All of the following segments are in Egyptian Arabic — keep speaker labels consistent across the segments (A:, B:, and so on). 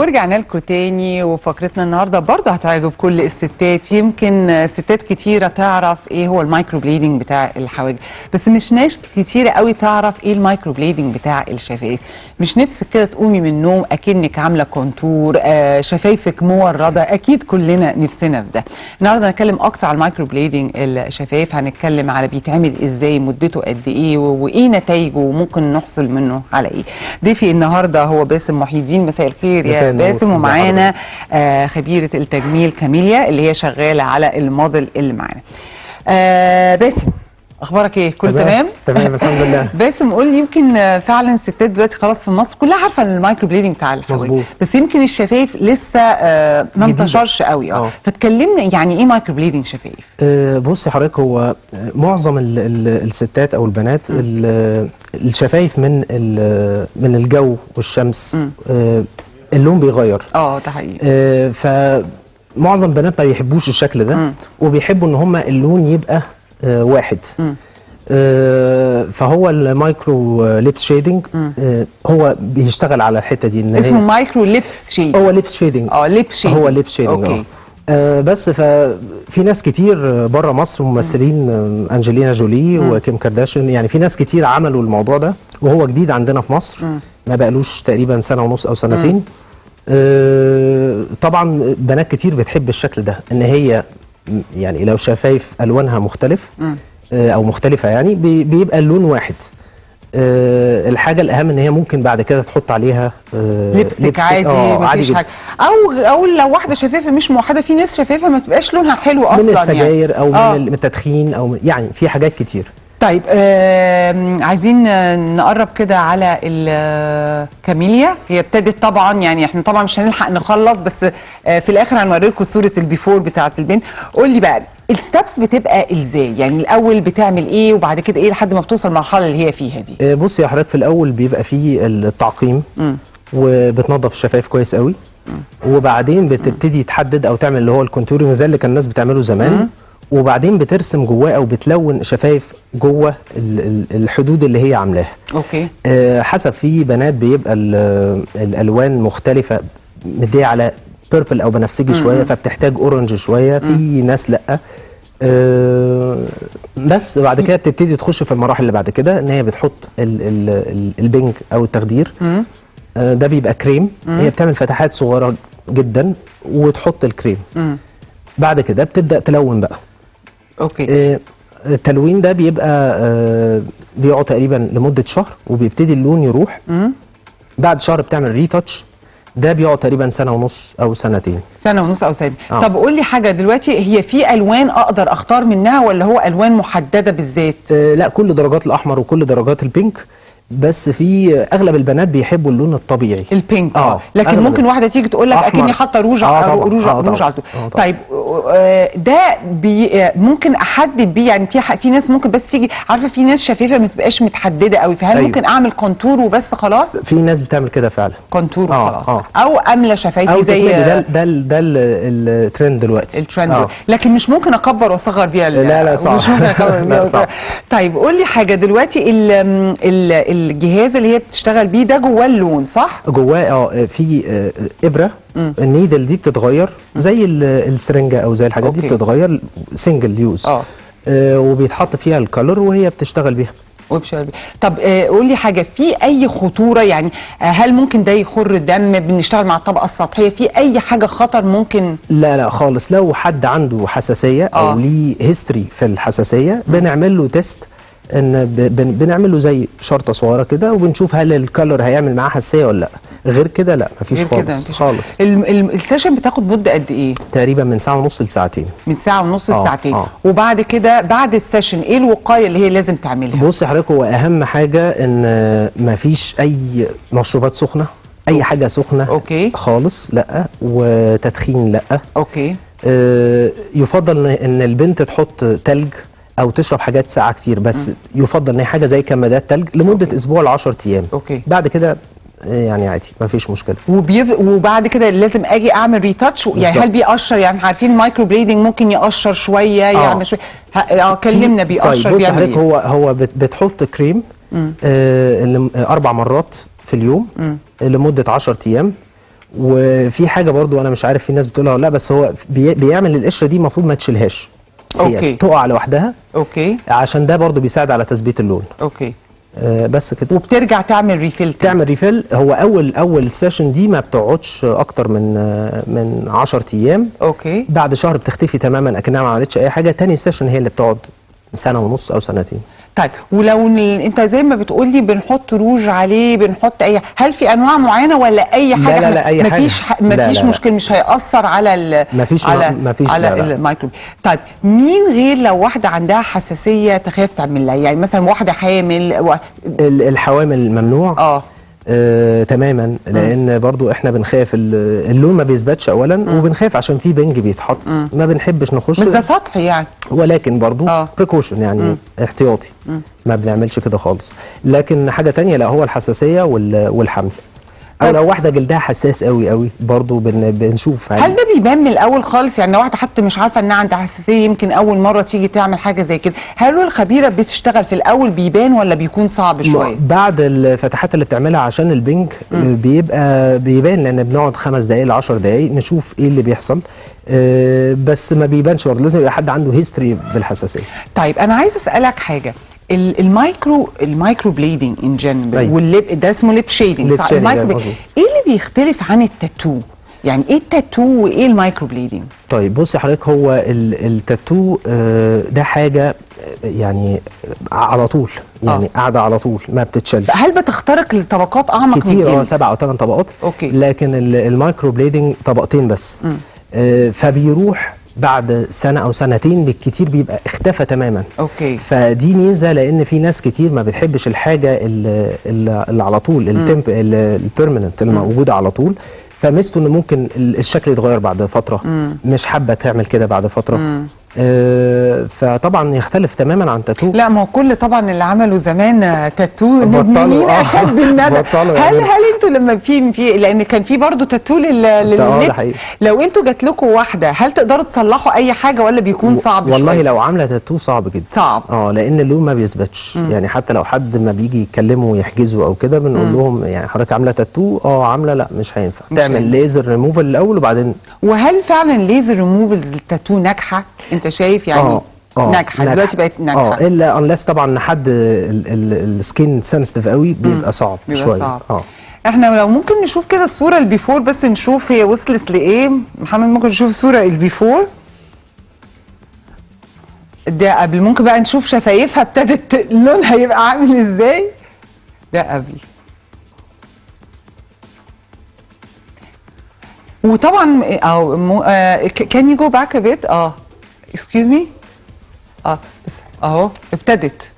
A: ورجعنا لكم تاني وفقرتنا النهارده برضه هتعجب كل الستات يمكن ستات كتيره تعرف ايه هو المايكرو بليدنج بتاع الحواجب بس مش ناس كتيره قوي تعرف ايه المايكرو بليدنج بتاع الشفايف مش نفسك كده تقومي من النوم اكنك عامله كونتور آه شفايفك مورده اكيد كلنا نفسنا في ده النهارده هنتكلم اكتر على المايكرو بليدنج الشفايف هنتكلم على بيتعمل ازاي مدته قد ايه و- وايه نتائجه وممكن نحصل منه على ايه ضيفي النهارده هو باسم محي الدين مساء الخير
B: مساء
A: يا
B: النور.
A: باسم
B: ازي
A: ومعانا آه خبيره التجميل كاميليا اللي هي شغاله على الموديل اللي معانا آه باسم اخبارك ايه كل تمام
B: تمام الحمد لله
A: باسم قول لي يمكن آه، فعلا الستات دلوقتي خلاص في مصر كلها عارفه المايكرو بليدنج بتاع الحواجب
B: مظبوط.
A: بس يمكن الشفايف لسه آه ما
B: جديدة.
A: انتشرش قوي اه
B: اه.
A: فتكلمنا يعني ايه مايكرو بليدنج شفايف
B: آه، بصي حضرتك هو آه، معظم ال ال الستات او البنات ال- الشفايف من ال- من الجو والشمس آه، اللون بيغير
A: اه ده حقيقي
B: آه، فمعظم البنات ما بيحبوش الشكل ده وبيحبوا ان هم اللون يبقى آه، واحد آه، فهو المايكرو ليبس شيدنج هو بيشتغل على الحته دي ان
A: اسمه
B: هي
A: مايكرو ليبس شيد
B: هو ليبس شيدنج
A: اه ليب شيد
B: هو ليب شيدنج
A: اوكي
B: اه آه، بس ففي ناس كتير بره مصر ممثلين آه، انجلينا جولي وكيم كارداشيان يعني في ناس كتير عملوا الموضوع ده وهو جديد عندنا في مصر ما بقالوش تقريبا سنه ونص او سنتين آه، طبعا بنات كتير بتحب الشكل ده ان هي م- يعني لو شفايف الوانها مختلف آه، او مختلفه يعني بي- بيبقى اللون واحد آه، الحاجه الاهم ان هي ممكن بعد كده تحط عليها آه،
A: لبستك
B: ليبستيك.
A: عادي
B: آه،
A: مفيش
B: جدا.
A: حاجه او او لو واحده شفافه مش موحده في ناس شفافه ما تبقاش لونها حلو
B: من
A: اصلا
B: السجاير
A: يعني.
B: او من
A: آه.
B: ال- من التدخين او من يعني في حاجات كتير
A: طيب آم، عايزين آه، نقرب كده على الكاميليا هي ابتدت طبعا يعني احنا طبعا مش هنلحق نخلص بس آه، في الاخر هنوري لكم صوره البيفور بتاعه البنت قول لي بقى الستبس بتبقى ازاي يعني الاول بتعمل ايه وبعد كده ايه لحد ما بتوصل المرحله اللي هي فيها دي
B: آه، بص يا حضرتك في الاول بيبقى فيه التعقيم وبتنظف الشفايف كويس قوي وبعدين بتبتدي تحدد او تعمل اللي هو الكونتورنج زي اللي كان الناس بتعمله زمان وبعدين بترسم جواه او بتلون شفايف جوه ال- ال- الحدود اللي هي عاملاها
A: اوكي
B: آه، حسب في بنات بيبقى ال- الالوان مختلفه مديه على بيربل او بنفسجي شويه فبتحتاج اورنج شويه في ناس لا آه، بس بعد كده بتبتدي تخش في المراحل اللي بعد كده ان هي بتحط ال ال ال البنج او التخدير آه، ده بيبقى كريم هي بتعمل فتحات صغيره جدا وتحط الكريم بعد كده بتبدا تلون بقى
A: اوكي
B: آه، التلوين ده بيبقى آه، بيقعد تقريبا لمده شهر وبيبتدي اللون يروح بعد شهر بتعمل ريتاتش ده بيقعد تقريبا سنه ونص او سنتين
A: سنه ونص او سنه
B: آه.
A: طب قول لي حاجه دلوقتي هي في الوان اقدر اختار منها ولا هو الوان محدده بالذات
B: آه، لا كل درجات الاحمر وكل درجات البينك بس في اغلب البنات بيحبوا اللون الطبيعي
A: البينك
B: آه،
A: اه لكن
B: أغلب
A: ممكن
B: ال-
A: واحده تيجي تقول لك
B: أحمر.
A: اكني حاطه روج
B: آه
A: على-
B: طبعاً،
A: روج
B: آه
A: روج
B: طبعاً،
A: على طول
B: آه طبعاً.
A: طيب آه، ده بي آه، ممكن احدد بيه يعني في ح- في ناس ممكن بس تيجي عارفه في ناس شفافه ما تبقاش متحدده قوي فهل
B: أيوة.
A: ممكن اعمل كونتور وبس خلاص
B: في ناس بتعمل كده فعلا
A: كونتور
B: آه،
A: وخلاص
B: آه.
A: او املى شفايفي
B: او
A: زي
B: زي ده
A: آه،
B: ده ال- ده ال- الترند دلوقتي
A: الترند
B: آه.
A: لكن مش ممكن اكبر واصغر بيها ال-
B: لا، لا، صعب.
A: مش ممكن اكبر
B: لا،
A: بيها
B: صعب.
A: طيب قول لي حاجه دلوقتي ال ال الجهاز اللي هي بتشتغل بيه ده جواه اللون صح
B: جواه اه في آه، ابره النيدل دي بتتغير زي ال- السرنجه او زي الحاجات
A: أوكي.
B: دي بتتغير سنجل يوز
A: آه.
B: وبيتحط فيها الكالر وهي بتشتغل بيها
A: وبشغل بيه. طب آه، قول لي حاجه في اي خطوره يعني آه، هل ممكن ده يخر دم بنشتغل مع الطبقه السطحيه في اي حاجه خطر ممكن
B: لا لا خالص لو حد عنده حساسيه
A: آه.
B: او ليه هيستوري في الحساسيه بنعمل له تيست ان ب- بن- بنعمل له زي شرطه صغيره كده وبنشوف هل الكالر هيعمل معاه حساسيه ولا لا غير كده لا مفيش
A: غير كده
B: خالص
A: مفيش.
B: خالص
A: الم- الم- السيشن بتاخد مده قد ايه
B: تقريبا من ساعه ونص لساعتين
A: من ساعه ونص
B: آه،
A: لساعتين
B: آه.
A: وبعد كده بعد السيشن ايه الوقايه اللي هي لازم تعملها
B: بص حضرتك هو اهم حاجه ان مفيش اي مشروبات سخنه اي حاجه سخنه
A: أوكي.
B: خالص لا وتدخين لا
A: اوكي
B: آه، يفضل ان إن البنت تحط تلج او تشرب حاجات ساقعه كتير بس يفضل ان هي حاجه زي كمادات تلج لمده
A: أوكي.
B: اسبوع ل 10 ايام
A: أوكي.
B: بعد كده آه، يعني عادي مفيش مشكله
A: وبيف... وبعد كده لازم اجي اعمل ريتاتش يعني
B: بالظبط.
A: هل بيقشر يعني إحنا عارفين المايكرو بليدنج ممكن يقشر شويه يعمل شويه ه- اه كلمنا
B: في-
A: بيقشر
B: طيب بص
A: بيعمل
B: حضرتك
A: ايه
B: هو هو بت- بتحط كريم آه اللي- آه، اربع مرات في اليوم لمده 10 ايام وفي حاجه برضو انا مش عارف في ناس بتقولها ولا لا بس هو بي بيعمل القشره دي المفروض ما تشيلهاش
A: أوكي.
B: هي تقع لوحدها
A: اوكي
B: عشان ده برضو بيساعد على تثبيت اللون
A: اوكي
B: آه بس كده
A: وبترجع تعمل ريفيل
B: تعمل ريفيل هو اول اول سيشن دي ما بتقعدش اكتر من آه، من 10 ايام
A: اوكي
B: بعد شهر بتختفي تماما اكنها ما عملتش اي حاجه تاني سيشن هي اللي بتقعد سنه ونص او سنتين
A: طيب ولو ن- انت زي ما بتقولي بنحط روج عليه بنحط اي هل في انواع معينه ولا اي
B: لا،
A: حاجه
B: لا، لا، أي
A: مفيش
B: حاجة.
A: ح...
B: لا،
A: مفيش
B: لا، لا.
A: مشكله مش هيأثر على ال...
B: مفيش
A: على
B: مفيش
A: على
B: لا، لا.
A: المايكرو طيب مين غير لو واحده عندها حساسيه تخاف تعمل لها يعني مثلا واحده حامل و...
B: ال- الحوامل ممنوع
A: اه
B: آه، تماما لان برضو احنا بنخاف ال- اللون ما بيثبتش اولا وبنخاف عشان في بنج بيتحط ما بنحبش نخش
A: بس ده سطحي يعني
B: ولكن برضو
A: آه.
B: بريكوشن يعني احتياطي ما بنعملش كده خالص لكن حاجه تانية لا هو الحساسيه وال- والحمل او
A: طيب.
B: لو واحده جلدها حساس قوي قوي برضو بن بنشوف
A: هل ده بيبان من الاول خالص يعني لو واحده حتى مش عارفه انها عندها حساسيه يمكن اول مره تيجي تعمل حاجه زي كده هل الخبيره بتشتغل في الاول بيبان ولا بيكون صعب شويه
B: بعد الفتحات اللي بتعملها عشان البنج بيبقى بيبان لان بنقعد خمس دقائق ل 10 دقائق نشوف ايه اللي بيحصل آه، بس ما بيبانش برضه لازم يبقى حد عنده هيستوري بالحساسيه
A: طيب انا عايز اسالك حاجه ال- المايكرو المايكرو بليدنج ان جنرال
B: أيوة.
A: والليب ده اسمه ليب شيدنج
B: Lip
A: صح
B: shading،
A: المايكرو
B: أيوة،
A: بليدنج.
B: مظبوط.
A: ايه اللي بيختلف عن التاتو يعني ايه التاتو وايه المايكرو بليدنج
B: طيب بصي حضرتك هو ال- التاتو آه، ده حاجه آه، يعني آه، على طول يعني
A: آه.
B: قاعده على طول ما بتتشالش
A: هل بتخترق لطبقات اعمق من
B: كتير اه
A: الجلد
B: سبع او ثمان طبقات
A: أوكي.
B: لكن ال- المايكرو بليدنج طبقتين بس آه، فبيروح بعد سنه او سنتين بالكتير بيبقى اختفى تماما
A: اوكي
B: فدي ميزه لان في ناس كتير ما بتحبش الحاجه اللي, اللي على طول التمب البيرمننت اللي موجوده على طول فميزته ان ممكن ال- الشكل يتغير بعد فتره مش حابه تعمل كده بعد فتره آه فطبعا يختلف تماما عن تاتو
A: لا ما هو كل طبعا اللي عملوا زمان آه، تاتو
B: بطلوا،
A: ندمانين
B: آه.
A: اشد الندم
B: بطلوا
A: هل
B: يعملوا.
A: هل انتوا لما في في لان كان في برضه تاتو لل-
B: ده
A: لللبس
B: حقيقي.
A: لو انتوا جات لكم واحده هل تقدروا تصلحوا اي حاجه ولا بيكون صعب
B: والله
A: شوية؟
B: لو عامله تاتو صعب جدا
A: صعب
B: اه لان اللون ما بيثبتش يعني حتى لو حد ما بيجي يتكلموا ويحجزوا او كده بنقول لهم يعني حضرتك عامله تاتو اه عامله لا مش هينفع
A: مش
B: تعمل
A: هينفع.
B: ليزر ريموفال الاول وبعدين
A: وهل فعلا ليزر ريموفلز للتاتو ناجحه انت شايف يعني ناجحه دلوقتي بقت ناجحه
B: اه الا انلس طبعا حد السكين سنسيتيف قوي بيبقى صعب
A: بيبقى
B: شويه
A: صعب.
B: اه
A: احنا لو ممكن نشوف كده الصوره البيفور بس نشوف هي وصلت لايه محمد ممكن نشوف الصوره البيفور ده قبل ممكن بقى نشوف شفايفها ابتدت لونها يبقى عامل ازاي ده قبل وطبعا او كان يو جو باك ا بيت اه اكسكيوز مي اه بس اهو ابتدت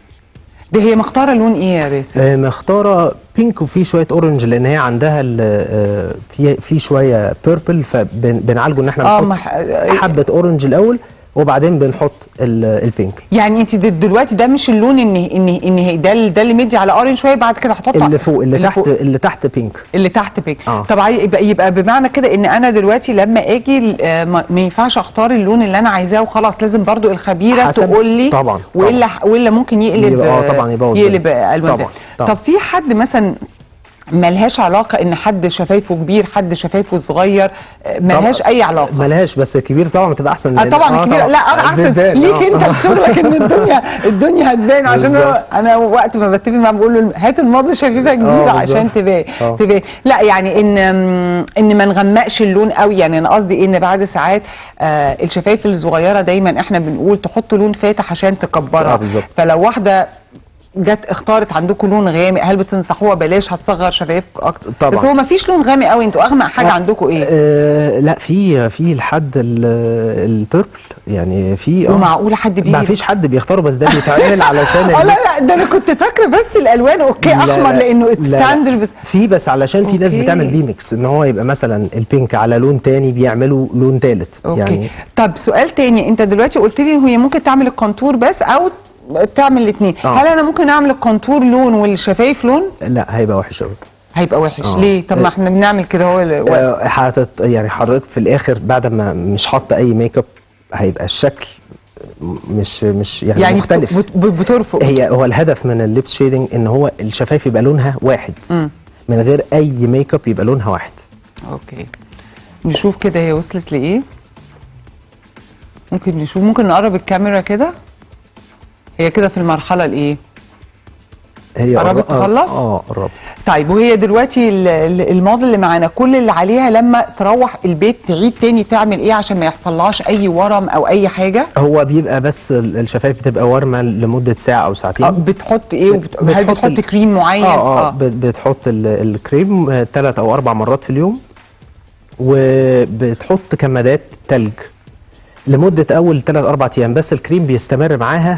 A: ده هي مختاره لون ايه يا باسم
B: آه، مختاره بينك وفي شويه اورنج لان هي عندها ال- آه، في في شويه بيربل فبنعالجه ان احنا
A: اه
B: نحط
A: مح...
B: حبه اورنج الاول وبعدين بنحط ال- البينك
A: يعني انت د- دلوقتي ده مش اللون ان ان ان هي- ده ال- ده اللي مدي على اورنج شويه بعد كده هحط
B: اللي فوق اللي, تحت
A: فوق.
B: اللي تحت بينك
A: اللي تحت بيك
B: آه.
A: طب عاي- يبقى يبقى بمعنى كده ان انا دلوقتي لما اجي آه، ما ما ينفعش اختار اللون اللي انا عايزاه وخلاص لازم برضو الخبيره
B: حسب-
A: تقول لي
B: طبعاً،
A: والا والا ممكن يقلب
B: يبقى- آه،
A: آه،
B: طبعاً يبوظ
A: يقلب
B: الدنيا.
A: آه، الوان
B: طبعاً،
A: تانية.
B: طبعاً.
A: طب في حد مثلا ملهاش علاقه ان حد شفايفه كبير حد شفايفه صغير آه، ملهاش
B: طبعاً.
A: اي علاقه
B: ملهاش بس الكبير طبعا بتبقى احسن
A: اه
B: لأن-
A: طبعا الكبير لا احسن
B: بتبان،
A: ليك
B: آه.
A: انت شغلك ان الدنيا الدنيا هتبان عشان
B: بالظبط.
A: هو انا وقت ما بتفق معاه بقول له هات الماضي شفيفه كبيره
B: بالظبط.
A: عشان تبان
B: آه.
A: تبان لا يعني ان أم، ان ما نغمقش اللون قوي يعني انا قصدي ان بعد ساعات آه الشفايف الصغيره دايما احنا بنقول تحط لون فاتح عشان تكبرها
B: آه، بالظبط.
A: فلو واحده جت اختارت عندكم لون غامق هل بتنصحوها بلاش هتصغر شفايفك اكتر
B: طبعاً.
A: بس هو ما فيش لون غامق قوي انتوا اغمق حاجه عندكم ايه
B: آه لا في في لحد ال- البيربل يعني في
A: ومعقوله حد بيجي
B: ما فيش حد بيختاره بس ده بيتعمل علشان
A: اه لا
B: الميكس.
A: لا ده انا كنت فاكره بس الالوان اوكي
B: لا،
A: احمر
B: لا،
A: لانه
B: لا، لا.
A: ستاندر بس
B: في بس علشان في ناس
A: أوكي.
B: بتعمل بيمكس ان هو يبقى مثلا البينك على لون تاني بيعملوا لون تالت
A: اوكي
B: يعني
A: طب سؤال تاني انت دلوقتي قلت لي هي ممكن تعمل الكونتور بس او تعمل الاثنين
B: آه.
A: هل انا ممكن اعمل الكونتور لون والشفايف لون
B: لا هيبقى وحش قوي
A: هيبقى وحش
B: آه.
A: ليه طب ما احنا بنعمل كده هو ال-
B: آه، حاطط يعني حضرتك في الاخر بعد ما مش حاطه اي ميك اب هيبقى الشكل مش مش يعني,
A: يعني
B: مختلف
A: بت- بت- بترفق
B: هي هو الهدف من الليبس شيدنج ان هو الشفايف يبقى لونها واحد
A: مم.
B: من غير اي ميك اب يبقى لونها واحد
A: اوكي نشوف كده هي وصلت لايه ممكن نشوف ممكن نقرب الكاميرا كده هي كده في المرحله الايه
B: هي
A: قربت
B: قر-
A: تخلص؟
B: اه قربت
A: طيب وهي دلوقتي ال- ال- الماضي اللي معانا كل اللي عليها لما تروح البيت تعيد تاني تعمل ايه عشان ما يحصلهاش اي ورم او اي حاجه
B: هو بيبقى بس ال- الشفايف بتبقى وارمه لمده ساعه او ساعتين
A: آه بتحط ايه وبت...
B: بت-
A: هل
B: بتحط
A: بتحط
B: ال-
A: كريم معين
B: اه اه بت- بتحط ال- الكريم ثلاث او اربع مرات في اليوم وبتحط كمادات تلج لمده اول ثلاث اربع ايام بس الكريم بيستمر معاها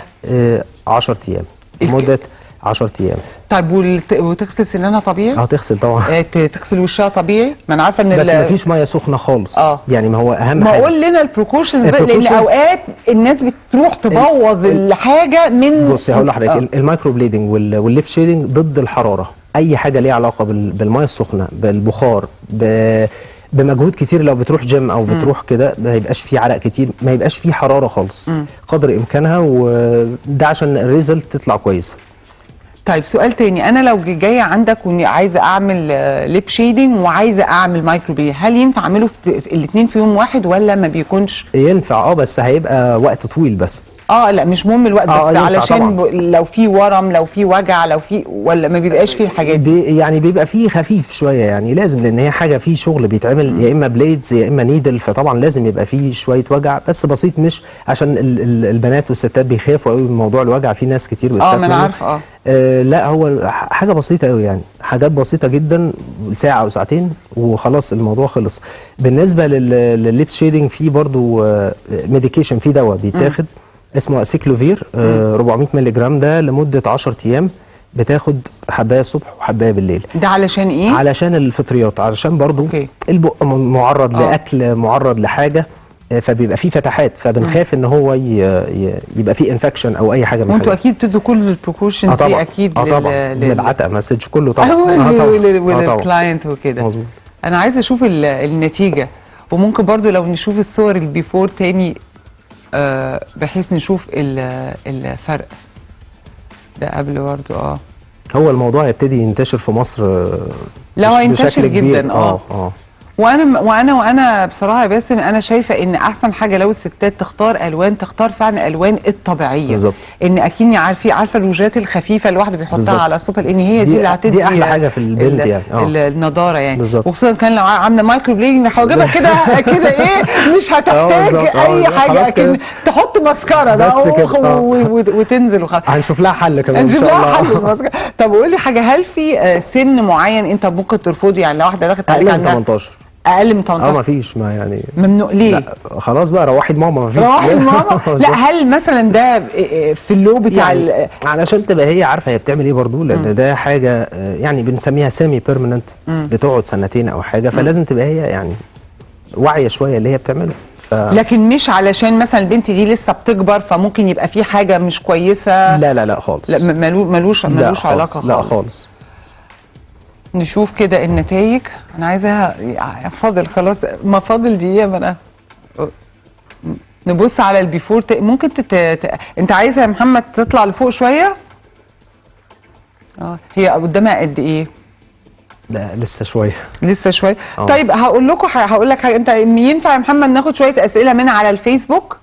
B: 10 ايام
A: الك-
B: مده 10 ايام
A: طيب والت... وتغسل سنانها طبيعي
B: هتغسل طبعا
A: آه، ت- تغسل وشها طبيعي ما انا عارفه ان
B: بس
A: ال-
B: مفيش ميه سخنه خالص
A: آه.
B: يعني ما هو اهم
A: ما
B: حاجه
A: قول لنا البروكوشنز بقى لان
B: الprecautions-
A: اوقات الناس بتروح تبوظ الحاجه من
B: بصي هقول لحضرتك
A: آه.
B: ال- المايكرو بليدنج وال- والليب شيدنج ضد الحراره اي حاجه ليها علاقه بال- بالميه السخنه بالبخار ب- بمجهود كتير لو بتروح جيم او بتروح كده ما يبقاش فيه عرق كتير ما يبقاش فيه حراره خالص قدر امكانها وده عشان الريزلت تطلع كويس
A: طيب سؤال تاني انا لو ج- جايه عندك واني عايزه اعمل ليب شيدنج وعايزه اعمل مايكرو بليدنج هل ينفع اعمله في, في الاثنين في يوم واحد ولا ما بيكونش
B: ينفع اه بس هيبقى وقت طويل بس
A: اه لا مش مهم الوقت
B: آه،
A: بس
B: ينفع
A: علشان
B: طبعاً.
A: ب... لو في ورم لو في وجع لو في ولا ما بيبقاش فيه الحاجات دي
B: بي يعني بيبقى فيه خفيف شويه يعني لازم لان هي حاجه فيه شغل بيتعمل يا اما بليدز يا اما نيدل فطبعا لازم يبقى فيه شويه وجع بس بسيط مش عشان ال ال البنات والستات بيخافوا قوي من موضوع الوجع في ناس كتير بتخاف
A: اه ما انا
B: منه.
A: عارفه اه
B: آه لا هو ح- حاجه بسيطه قوي يعني حاجات بسيطه جدا ساعه او ساعتين وخلاص الموضوع خلص بالنسبه لل- للليب شيدنج في برضو ميديكيشن في دواء بيتاخد اسمه اسيكلوفير آه 400 مللي جرام ده لمده 10 ايام بتاخد حبايه الصبح وحبايه بالليل
A: ده علشان ايه
B: علشان الفطريات علشان برضو
A: أوكي.
B: البق م- معرض
A: آه.
B: لاكل معرض لحاجه آه، فبيبقى فيه فتحات فبنخاف ان هو ي- ي- يبقى فيه انفكشن او اي حاجه من
A: وانتوا
B: الحاجات
A: اكيد بتدوا كل البروكوشنز
B: اه
A: دي
B: طبعا
A: اكيد
B: اه
A: لل-
B: طبعا
A: لل-
B: للعتق مسج كله طبعا
A: طبعا
B: اه طبعا
A: ولل-
B: اه طبعا
A: وللكلاينت وكده
B: مظبوط
A: انا عايزه اشوف ال- النتيجه وممكن برضو لو نشوف الصور البيفور تاني آه بحيث نشوف ال- الفرق ده قبل برضو اه
B: هو الموضوع يبتدي ينتشر في مصر آه،
A: لا،
B: بش-
A: هو ينتشر
B: بشكل كبير.
A: جداً، آه.
B: اه اه
A: وانا وانا وانا بصراحه يا باسم انا شايفه ان احسن حاجه لو الستات تختار الوان تختار فعلا الوان الطبيعيه
B: بالظبط.
A: ان اكني عارفه عارفه الروجات الخفيفه اللي الواحده بيحطها
B: بالظبط.
A: على الصبح لان هي دي,
B: دي-
A: اللي هتدي
B: دي أحلى حاجة في البنت
A: ال-
B: يعني، آه.
A: ال- النضاره يعني
B: بالظبط.
A: وخصوصا كان لو عامله مايكرو بليدنج هجيبها كده كده ايه مش هتحتاج
B: بالظبط. آه،
A: اي
B: بالظبط.
A: حاجه
B: خلاص
A: اكن
B: كده.
A: تحط مسكره
B: بس
A: بقى
B: كده،
A: وخ-
B: آه.
A: و- و- وتنزل وخلاص
B: هنشوف لها حل كمان ان
A: نجيب
B: شاء
A: لها حل
B: الله
A: المسكرة. طب قول لي حاجه هل في آه، سن معين انت ممكن ترفضه يعني لو واحده دخلت عليك
B: اقل من
A: عندها
B: 18
A: اقل من
B: اه
A: 18
B: ما فيش ما يعني
A: ممنوع ليه؟
B: لا خلاص بقى روحي لماما ما فيش
A: روحي ماما
B: بالظبط.
A: لا هل مثلا ده في اللو بتاع
B: يعني
A: ال-
B: علشان تبقى هي عارفه هي بتعمل ايه برضو لان ده حاجه آه، يعني بنسميها سيمي بيرمننت بتقعد سنتين او حاجه فلازم تبقى هي يعني واعيه شويه اللي هي بتعمله ف
A: لكن مش علشان مثلا البنت دي لسه بتكبر فممكن يبقى في حاجه مش كويسه
B: لا لا لا خالص
A: لا م- ملو- ملوش
B: لا
A: ملوش
B: خالص.
A: علاقه خالص
B: لا خالص
A: نشوف كده النتائج انا عايزاها فاضل خلاص ما فاضل دقيقه ما انا نبص على البيفور ت... ممكن تت... ت... انت عايزه يا محمد تطلع لفوق شويه اه هي قدامها قد ايه
B: لا لسه شويه
A: لسه شويه
B: آه.
A: طيب هقول لكم ح- هقول لك حاجه انت ينفع يا محمد ناخد شويه اسئله من على الفيسبوك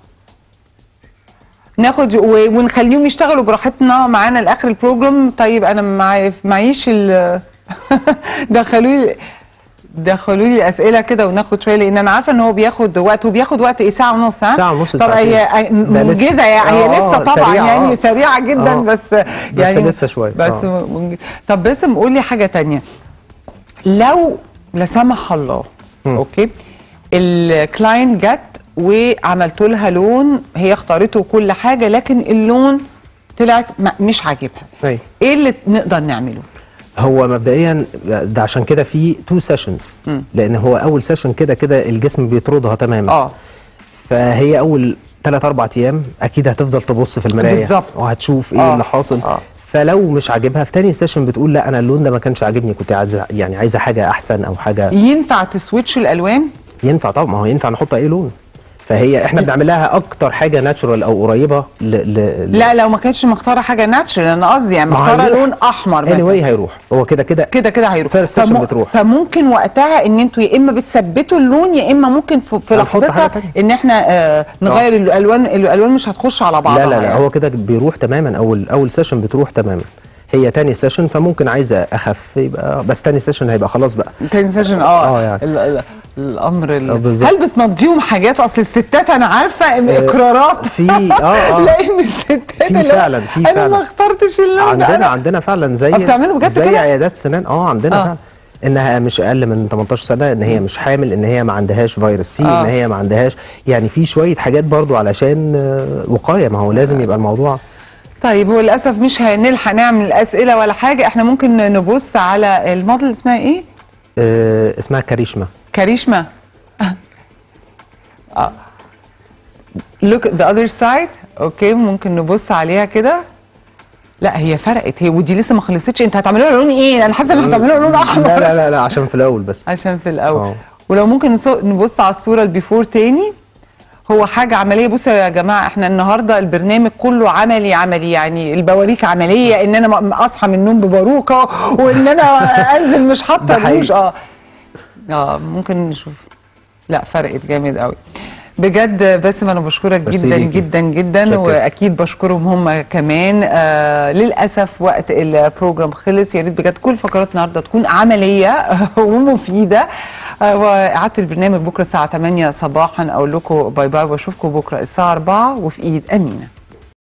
A: ناخد و- ونخليهم يشتغلوا براحتنا معانا لاخر البروجرام طيب انا معي معيش ال دخلوا لي دخلوا لي اسئله كده وناخد شويه لان انا عارفه ان هو بياخد وقت وبياخد وقت ايه ساعه ونص ها
B: ساعة ونص،
A: طب هي
B: ساعتين. ده لسه.
A: منجزه يعني هي
B: آه،
A: لسه
B: آه،
A: طبعا
B: سريعة،
A: يعني
B: آه.
A: سريعه جدا
B: آه.
A: بس
B: بس
A: يعني
B: لسه شوية،
A: بس
B: آه.
A: منج- طب باسم قول لي حاجه تانية لو لا سمح الله اوكي الكلاينت جت وعملت لها لون هي اختارته كل حاجه لكن اللون طلعت ما- مش عاجبها
B: أيوة.
A: ايه اللي نقدر نعمله
B: هو مبدئيا ده عشان كده في تو سيشنز لان هو اول سيشن كده كده الجسم بيطردها تماما
A: اه
B: فهي اول 3 4 ايام اكيد هتفضل تبص في المرايه
A: بالظبط.
B: وهتشوف ايه
A: آه.
B: اللي حاصل
A: آه.
B: فلو مش عاجبها في تاني سيشن بتقول لا انا اللون ده ما كانش عاجبني كنت عايزه يعني عايزه حاجه احسن او حاجه
A: ينفع تسويتش الالوان
B: ينفع طبعا ما هو ينفع نحط اي لون فهي احنا بنعمل لها اكتر حاجه ناتشورال او قريبه ل... ل... ل-
A: لا لو ما كانتش مختاره حاجه ناتشرال انا قصدي يعني
B: ما
A: مختاره
B: هيروح.
A: لون احمر مثلا
B: anyway هيروح هو كده كده
A: كده كده هيروح
B: First session بتروح.
A: فممكن وقتها ان انتوا يا اما بتثبتوا اللون يا اما ممكن في, في
B: هنحط حاجة
A: لحظتها
B: تانية.
A: ان احنا آه نغير الالوان الالوان مش هتخش على بعضها
B: لا لا لا
A: يعني.
B: هو كده بيروح تماما اول اول سيشن بتروح تماما هي تاني سيشن فممكن عايزه اخف يبقى بس تاني سيشن هيبقى خلاص بقى
A: تاني سيشن اه
B: آه يعني.
A: ال- ال- الامر
B: آه
A: ال...
B: بالظبط.
A: هل بتمضيهم حاجات اصل الستات انا عارفه إن اقرارات
B: في اه اه
A: لان الستات
B: في
A: اللي هو
B: فعلا- في
A: انا
B: فعلا.
A: ما اخترتش اللون ده
B: عندنا
A: أنا-
B: عندنا فعلا زي
A: آه، بتعملوا بجد
B: زي
A: كده؟
B: عيادات سنان اه عندنا
A: آه.
B: فعلا انها مش اقل من 18 سنه ان هي مش حامل ان هي ما عندهاش فيروس سي
A: آه.
B: ان هي ما عندهاش يعني في شويه حاجات برضو علشان آه، وقايه ما هو لازم يبقى الموضوع
A: طيب هو للاسف مش هنلحق نعمل اسئله ولا حاجه احنا ممكن نبص على الموديل اسمها ايه
B: آه، اسمها كاريشما
A: كاريشما اه look the other side اوكي ممكن نبص عليها كده لا هي فرقت هي ودي لسه ما خلصتش انت هتعملوا لها لون ايه انا حاسه ان هتعملوا لها لون احمر
B: لا لا لا لا عشان في الاول بس
A: عشان في الاول
B: آه.
A: ولو ممكن نسو- نبص على الصوره البيفور تاني هو حاجه عمليه بصوا يا جماعه احنا النهارده البرنامج كله عملي عملي يعني البواريك عمليه ان انا م- اصحى من النوم بباروكه وان انا انزل مش حاطه
B: ده حقيقي.
A: روج اه اه ممكن نشوف لا فرقت جامد قوي بجد باسم انا بشكرك
B: ميرسي
A: جدا
B: ليكي.
A: جدا جدا
B: شكراً.
A: واكيد بشكرهم هم كمان آه للاسف وقت البروجرام خلص يا ريت بجد كل فقرات النهارده تكون عمليه ومفيده آه واعاده البرنامج بكره الساعه 8 صباحا اقول لكم باي باي واشوفكم بكره الساعه 4 وفي ايد امينه